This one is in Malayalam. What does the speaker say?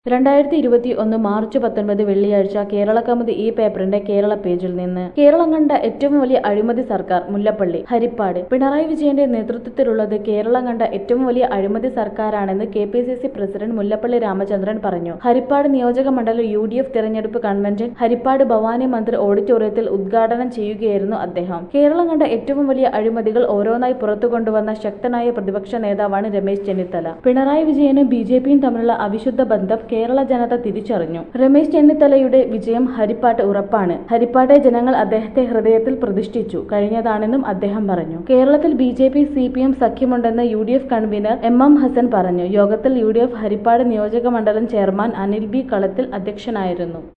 രണ്ടായിരത്തി ഇരുപത്തി ഒന്ന് മാർച്ച് പത്തൊൻപത് വെള്ളിയാഴ്ച കേരള കൗമുദി ഈ പേപ്പറിന്റെ കേരള പേജിൽ നിന്ന് കേരളം കണ്ട ഏറ്റവും വലിയ അഴിമതി സർക്കാർ മുല്ലപ്പള്ളി ഹരിപ്പാട് പിണറായി വിജയന്റെ നേതൃത്വത്തിലുള്ളത് കേരളം കണ്ട ഏറ്റവും വലിയ അഴിമതി സർക്കാരാണെന്ന് K P C C president Mullappally Ramachandran പറഞ്ഞു ഹരിപ്പാട് നിയോജക മണ്ഡലം യു ഡി എഫ് തെരഞ്ഞെടുപ്പ് കൺവെൻഷൻ ഹരിപ്പാട് ഭവാനി മന്ദിർ ഓഡിറ്റോറിയത്തിൽ ഉദ്ഘാടനം ചെയ്യുകയായിരുന്നു അദ്ദേഹം കേരളം കണ്ട ഏറ്റവും വലിയ അഴിമതികൾ ഓരോന്നായി പുറത്തു കൊണ്ടുവന്ന ശക്തനായ പ്രതിപക്ഷ നേതാവാണ് രമേശ് ചെന്നിത്തല പിണറായി വിജയനും ബി ജെ പിയും തമ്മിലുള്ള അവിശുദ്ധ ബന്ധം കേരള ജനത തിരിച്ചറിഞ്ഞു രമേശ് ചെന്നിത്തലയുടെ വിജയം ഹരിപ്പാട്ട് ഉറപ്പാണ് ഹരിപ്പാട്ടെ ജനങ്ങൾ അദ്ദേഹത്തെ ഹൃദയത്തിൽ പ്രതിഷ്ഠിച്ചു കഴിഞ്ഞതാണെന്നും അദ്ദേഹം പറഞ്ഞു കേരളത്തിൽ B J P C P M സഖ്യമുണ്ടെന്ന് U D F convener M M Hassan പറഞ്ഞു യോഗത്തിൽ യു ഡി എഫ് ഹരിപ്പാട് നിയോജക മണ്ഡലം ചെയർമാൻ അനിൽ ബി കളത്തിൽ അധ്യക്ഷനായിരുന്നു